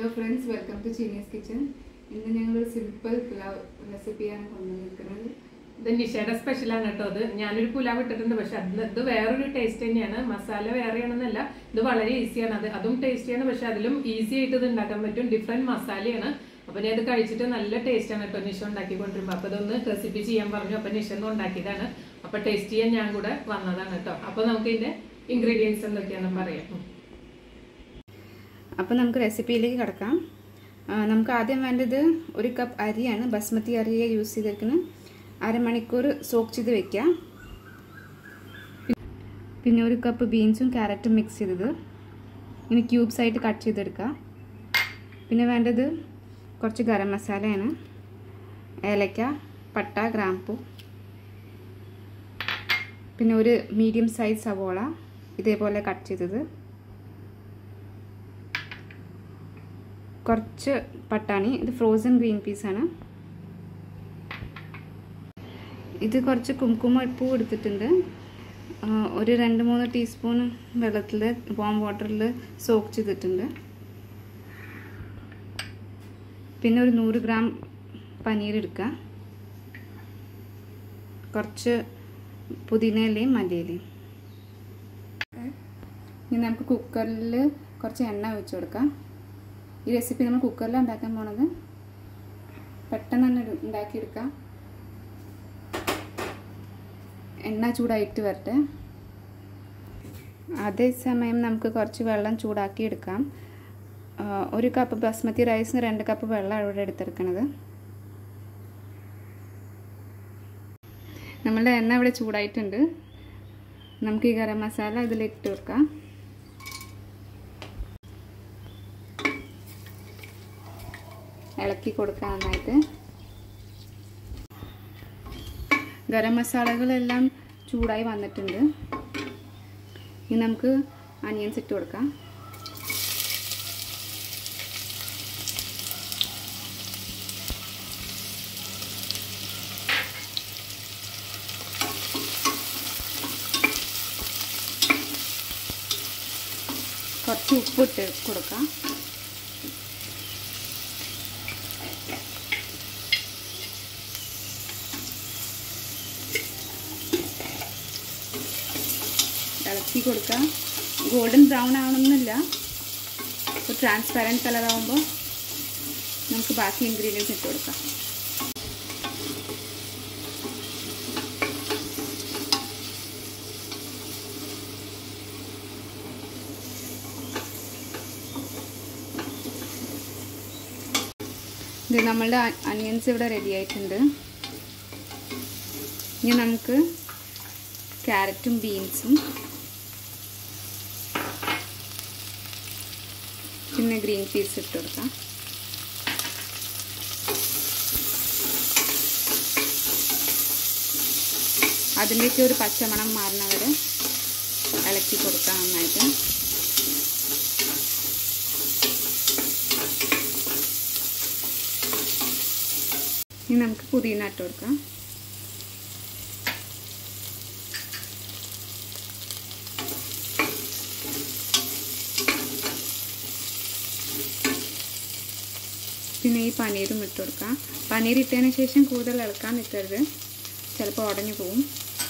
Friends welcome to Chinese kitchen ഇന്ന് ഞങ്ങൾ simple pulao റെസിപ്പിയാണ് കൊണ്ടുവന്നിരിക്കുന്നത് ഇത് നിഷയുടെ സ്പെഷ്യലാണ് കേട്ടോ അത് ഞാനൊരു പുലാവ് ഇട്ടിട്ടുണ്ട് പക്ഷെ അത് ഇത് വേറൊരു ടേസ്റ്റ് തന്നെയാണ് മസാല വേറെയാണെന്നല്ല ഇത് വളരെ ഈസിയാണ് അത് അതും ടേസ്റ്റിയാണ് പക്ഷെ അതിലും ഈസി ആയിട്ട് ഇത് ഉണ്ടാക്കാൻ പറ്റും ഡിഫറെന്റ് മസാലയാണ് അപ്പൊ ഞാൻ ഇത് കഴിച്ചിട്ട് നല്ല ടേസ്റ്റ് ആണ് കേട്ടോ നിഷ ഉണ്ടാക്കി കൊണ്ടിരുമ്പോൾ അപ്പൊ ഇതൊന്ന് റെസിപ്പി ചെയ്യാൻ പറഞ്ഞു അപ്പൊ നിഷ ഒന്ന് ഉണ്ടാക്കിയതാണ് അപ്പൊ ടേസ്റ്റ് ചെയ്യാൻ ഞാൻ കൂടെ വന്നതാണ് കേട്ടോ അപ്പൊ നമുക്ക് ഇതിന്റെ ഇൻഗ്രീഡിയൻസ് എന്തൊക്കെയാണെന്ന് പറയാം ഉം. അപ്പോൾ നമുക്ക് റെസിപ്പിയിലേക്ക് കിടക്കാം ആ, നമുക്ക് ആദ്യം വേണ്ടത് ഒരു കപ്പ് അരിയാണ് ബസ്മതി അരിയെ യൂസ് ചെയ്തിരിക്കുന്നത് അരമണിക്കൂർ സോക്ക് ചെയ്ത് വെക്കാം പിന്നെ ഒരു കപ്പ് ബീൻസും ക്യാരറ്റും മിക്സ് ചെയ്തത് ഇങ്ങനെ ക്യൂബ്സ് ആയിട്ട് കട്ട് ചെയ്തെടുക്കുക പിന്നെ വേണ്ടത് കുറച്ച് ഗരം മസാലയാണ് ഏലക്ക പട്ട ഗ്രാമ്പു പിന്നെ ഒരു മീഡിയം സൈസ് സവോള ഇതേപോലെ കട്ട് ചെയ്തത് കുറച്ച് പട്ടാണി ഇത് ഫ്രോസൺ ഗ്രീൻ പീസാണ് ഇത് കുറച്ച് കുംകുമ ഉപ്പ് എടുത്തിട്ടുണ്ട് ആ, ഒരു രണ്ട് മൂന്ന് ടീസ്പൂൺ വെള്ളത്തിൽ വാം വാട്ടറിൽ സോക്ക് ചെയ്തിട്ടുണ്ട് പിന്നെ ഒരു നൂറ് ഗ്രാം പനീർ എടുക്കുക കുറച്ച് പുതിനയിലയും മല്ലിയിലയും ഇനി നമുക്ക് കുക്കറിൽ കുറച്ച് എണ്ണ ഒഴിച്ചു കൊടുക്കാം ഈ റെസിപ്പി നമ്മൾ കുക്കറിലാണ് ഉണ്ടാക്കാൻ പോണത് പെട്ടെന്ന് തന്നെ എടു- ഉണ്ടാക്കിയെടുക്കാം എണ്ണ ചൂടായിട്ട് വരട്ടെ അതേസമയം നമുക്ക് കുറച്ച് വെള്ളം ചൂടാക്കി എടുക്കാം ആ, ഒരു കപ്പ് ബസ്മതി റൈസിന് രണ്ട് കപ്പ് വെള്ളം ഇവിടെ എടുത്തെടുക്കണത് നമ്മളുടെ എണ്ണ ഇവിടെ ചൂടായിട്ടുണ്ട് നമുക്ക് ഈ ഗരം മസാല ഇതിലിട്ട് വെക്കാം ഇളക്കി കൊടുക്കാം നന്നായിട്ട് ഗരം മസാലകളെല്ലാം ചൂടായി വന്നിട്ടുണ്ട് ഇനി നമുക്ക് അനിയൻസ് ഇട്ട് കൊടുക്കാം കുറച്ച് ഉപ്പിട്ട് കൊടുക്കാം ഇളക്കി കൊടുക്കാം ഗോൾഡൻ ബ്രൗൺ ആവണമെന്നില്ല ഒരു ട്രാൻസ്പാരൻറ്റ് കളർ ആകുമ്പോൾ നമുക്ക് ബാക്കി ഇൻഗ്രീഡിയൻസ് ഇട്ട് കൊടുക്കാം ഇത് നമ്മളുടെ അനിയൻസ് ഇവിടെ റെഡി ആയിട്ടുണ്ട് ഇനി നമുക്ക് ക്യാരറ്റും ബീൻസും പിന്നെ ഗ്രീൻ പീസ് ഇട്ട് കൊടുക്കാം അതിൻ്റെയൊക്കെ ഒരു പച്ചമണം മാറുന്നവരെ ഇളക്കി കൊടുക്കാം നന്നായിട്ട് ഇനി നമുക്ക് പുതിന ഇട്ട് കൊടുക്കാം പിന്നെ ഈ പനീരും ഇട്ട് കൊടുക്കാം പനീർ ഇട്ടതിന് ശേഷം കൂടുതൽ ഇളക്കാൻ നിൽക്കരുത് ചിലപ്പോൾ ഉടഞ്ഞു പോവും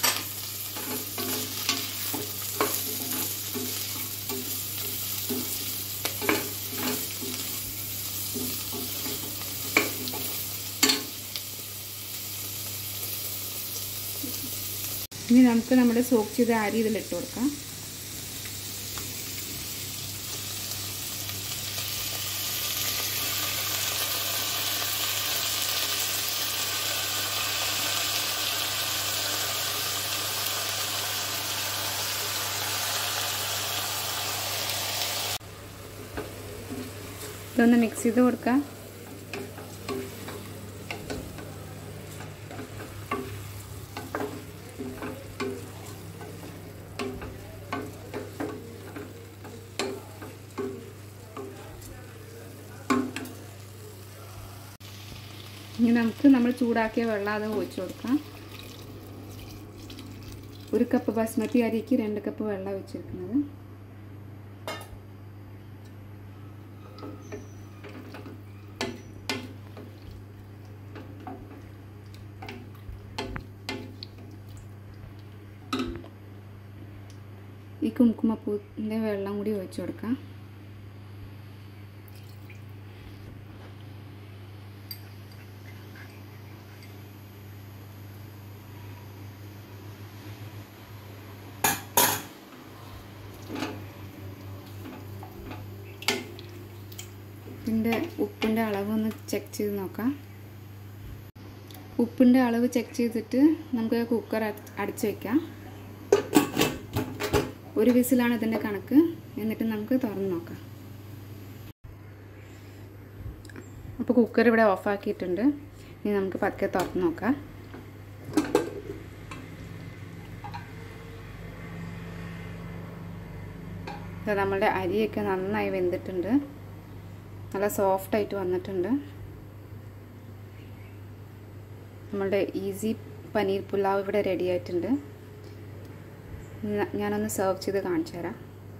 ഇനി നമുക്ക് നമ്മുടെ സോക്ക് ചെയ്ത അരി ഇതിലിട്ട് കൊടുക്കാം ഇതൊന്ന് മിക്സ് ചെയ്ത് കൊടുക്കാം ഇനി നമുക്ക് നമ്മൾ ചൂടാക്കിയ വെള്ളം അത് ഒഴിച്ചു കൊടുക്കാം ഒരു കപ്പ് ബസ്മതി അരിക്ക് രണ്ട് കപ്പ് വെള്ളം ഒഴിച്ചിരിക്കുന്നത് ഈ കുങ്കുമപ്പൂവിൻ്റെ വെള്ളം കൂടി ഒഴിച്ചു കൊടുക്കാം ഇതിൻ്റെ ഉപ്പിൻ്റെ അളവ് ഒന്ന് ചെക്ക് ചെയ്ത് നോക്കാം ഉപ്പിൻ്റെ അളവ് ചെക്ക് ചെയ്തിട്ട് നമുക്ക് കുക്കർ അടച്ചു വെക്കാം ഒരു വിസിലാണ് ഇതിൻ്റെ കണക്ക് എന്നിട്ട് നമുക്ക് തുറന്ന് നോക്കാം അപ്പോൾ കുക്കർ ഇവിടെ ഓഫാക്കിയിട്ടുണ്ട് ഇനി നമുക്ക് പതുക്കെ തുറന്ന് നോക്കാം ഇത് നമ്മളുടെ അരിയൊക്കെ നന്നായി വെന്തിട്ടുണ്ട് നല്ല സോഫ്റ്റ് ആയിട്ട് വന്നിട്ടുണ്ട് നമ്മളുടെ ഈസി പനീർ പുലാവ് ഇവിടെ റെഡി ആയിട്ടുണ്ട് ഞാനൊന്ന് സെർവ് ചെയ്ത് കാണിച്ചു തരാം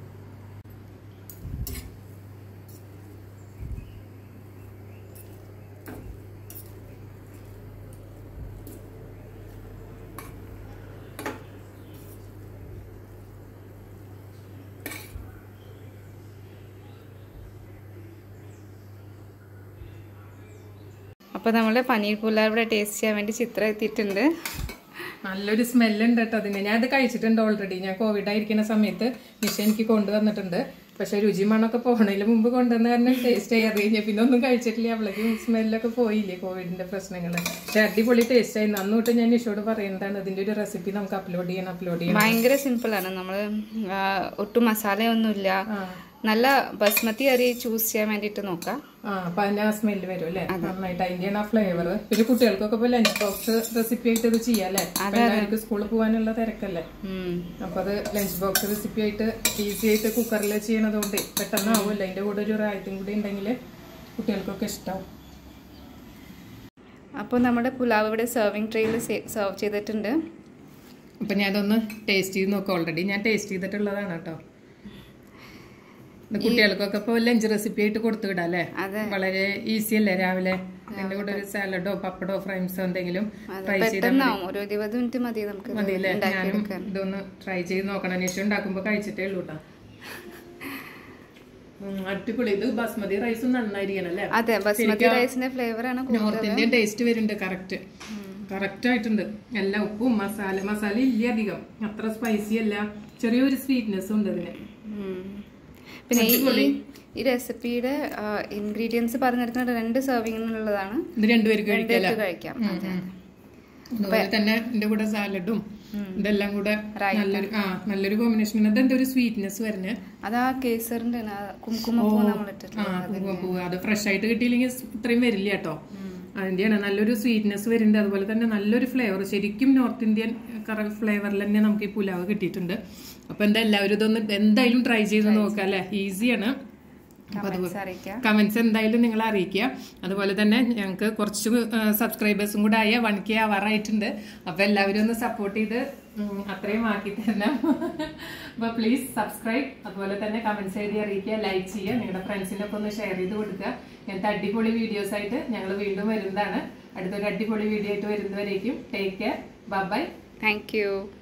അപ്പോൾ നമ്മുടെ പനീർ പുലാവ് ഇവിടെ ടേസ്റ്റ് ചെയ്യാൻ വേണ്ടി ചിത്രം എത്തിയിട്ടുണ്ട് നല്ലൊരു സ്മെല്ലുണ്ട് കേട്ടോ അതിന് ഞാൻ ഇത് കഴിച്ചിട്ടുണ്ട് ഓൾറെഡി ഞാൻ കോവിഡ് ആയിരിക്കുന്ന സമയത്ത് നിഷ എനിക്ക് കൊണ്ടുവന്നിട്ടുണ്ട് പക്ഷെ രുചി മണമൊക്കെ പോണതിന് മുമ്പ് കൊണ്ടുവന്ന കാരണം ടേസ്റ്റ് ആയി അറിയില്ല പിന്നെ ഒന്നും കഴിച്ചിട്ടില്ല അവളേക്ക് സ്മെല്ലൊക്കെ പോയില്ലേ കോവിഡിന്റെ പ്രശ്നങ്ങൾ പക്ഷെ അടിപൊളി ടേസ്റ്റ് ആയിരുന്നു അന്ന് തൊട്ട് ഞാൻ നിഷോട് പറയുന്നതാണ് ഇതിന്റെ ഒരു റെസിപ്പി നമുക്ക് അപ്ലോഡ് ചെയ്യണം അപ്ലോഡ് ചെയ്യണം ഭയങ്കര സിമ്പിളാണ് നമ്മൾ ഒട്ടും മസാലയൊന്നുമില്ല ആ നല്ല ബസ്മതി അരി ചൂസ് ചെയ്യാൻ വേണ്ടിയിട്ട് നോക്കാം ആ അപ്പൊ അതിന്റെ ആ സ്മെല്ല് വരും അല്ലേ നന്നായിട്ട് അതിന്റെയാണ് ആ ഫ്ലേവർ പിന്നെ കുട്ടികൾക്കൊക്കെ ഇപ്പൊ ലഞ്ച് ബോക്സ് റെസിപ്പി ആയിട്ട് ഇത് ചെയ്യാം അല്ലേ എല്ലാവർക്കും സ്കൂളിൽ പോകാനുള്ള തിരക്കല്ലേ ഉം. അപ്പൊ അത് ലഞ്ച് ബോക്സ് റെസിപ്പി ആയിട്ട് ഈസി ആയിട്ട് കുക്കറിൽ ചെയ്യണതുകൊണ്ട് പെട്ടെന്ന് ആവുമല്ലോ അതിന്റെ കൂടെ ഒരു റായത്തും കൂടി ഉണ്ടെങ്കിൽ കുട്ടികൾക്കൊക്കെ ഇഷ്ടാവും അപ്പോൾ നമ്മുടെ പുലാവ് ഇവിടെ സെർവിങ് ട്രേയിൽ സെർവ് ചെയ്തിട്ടുണ്ട് അപ്പൊ ഞാനതൊന്ന് ടേസ്റ്റ് ചെയ്ത് നോക്കാം ഓൾറെഡി ഞാൻ ടേസ്റ്റ് ചെയ്തിട്ടുള്ളതാണ് കേട്ടോ ഇത് കുട്ടികൾക്കൊക്കെ ഇപ്പൊ ലഞ്ച് റെസിപ്പി ആയിട്ട് കൊടുത്തു വിടാം അല്ലേ അതെ വളരെ ഈസി അല്ലേ രാവിലെ അതിന്റെ കൂടെ ഒരു സാലഡോ പപ്പടോ ഫ്രൈംസോ എന്തെങ്കിലും ട്രൈ ചെയ്താൽ പെട്ടെന്നാവും ഒരു ഇരുപത് മിനിറ്റ് മതി നമുക്ക് മതി അല്ലേ ഞാനും ഇതൊന്ന് ട്രൈ ചെയ്ത് നോക്കണം അന്വേഷണം ഉണ്ടാക്കുമ്പോ കഴിച്ചിട്ടേ ഉള്ളൂ കേട്ടോ ഉം, അടിപൊളി ഇത് ബസ്മതി റൈസും നന്നായിരിക്കണം അല്ലേ അതെ ബസ്മതി റൈസിന്റെ ഫ്ലേവർ ആണ് കൂടുതൽ. നോർത്ത് ഇന്ത്യൻ ടേസ്റ്റ് വരുന്നുണ്ട് കറക്റ്റ് കറക്റ്റ് ആയിട്ടുണ്ട് എല്ലാ ഉപ്പും മസാല മസാല ഇല്ല അധികം അത്ര സ്പൈസി അല്ല ചെറിയൊരു സ്വീറ്റ്നെസ് ഉണ്ട് അതിന് ഉം. പിന്നെ ഈ ഈ- ഈ റെസിപ്പിയുടെ ഇൻഗ്രീഡിയൻസ് പറഞ്ഞിരിക്കുന്നത് രണ്ട് സെർവിങ്ങിനുള്ളതാണ് ഇത് രണ്ടുപേർക്ക് കഴിക്കാം ഇത് കഴിക്കാം അതെ അതുപോലെ തന്നെ ഇതിന്റെ കൂടെ സാലഡും ഇതെല്ലാം കൂടെ നല്ലൊരു ആ നല്ലൊരു കോമ്പിനേഷൻ ഇതെന്താ ഒരു സ്വീറ്റ്നെസ് വരുന്നത് അത് ആ കേസറിന്റെ കുങ്കുമപ്പൂ നമ്മൾ ഇട്ടിട്ട് ആ കുങ്കുമപ്പൂവ് അത് ഫ്രഷ് ആയിട്ട് കിട്ടിയില്ലെങ്കിൽ ഇത്രയും വരില്ല കേട്ടോ അതിന്റെയാണ് നല്ലൊരു സ്വീറ്റ്നെസ് വരുന്നുണ്ട് അതുപോലെ തന്നെ നല്ലൊരു ഫ്ലേവർ ശരിക്കും നോർത്ത് ഇന്ത്യൻ ഫ്ലേവറിൽ തന്നെ നമുക്ക് ഈ പുലാവ് കിട്ടിയിട്ടുണ്ട് അപ്പൊ എന്താ എല്ലാവരും ഇതൊന്ന് എന്തായാലും ട്രൈ ചെയ്ത് നോക്കാം അല്ലെ ഈസിയാണ് അപ്പൊ അത് അറിയിക്കാം കമന്റ്സ് എന്തായാലും നിങ്ങൾ അറിയിക്കുക അതുപോലെ തന്നെ ഞങ്ങൾക്ക് കുറച്ച് സബ്സ്ക്രൈബേഴ്സും കൂടെ ആയ വൺ കെ ആവാറായിട്ടുണ്ട് അപ്പൊ എല്ലാവരും ഒന്ന് സപ്പോർട്ട് ചെയ്ത് ഉം, അത്രയും ആക്കി തരണം അപ്പൊ പ്ലീസ് സബ്സ്ക്രൈബ് അതുപോലെ തന്നെ കമന്റ്സ് എഴുതി അറിയിക്കുക ലൈക്ക് ചെയ്യുക നിങ്ങളുടെ ഫ്രണ്ട്സിനൊക്കെ ഒന്ന് ഷെയർ ചെയ്ത് കൊടുക്കുക ഇങ്ങനത്തെ അടിപൊളി വീഡിയോസ് ആയിട്ട് ഞങ്ങൾ വീണ്ടും വരുന്നതാണ് അടുത്തൊരു അടിപൊളി വീഡിയോ ആയിട്ട് വരുന്നവരേക്കും take care bye thank U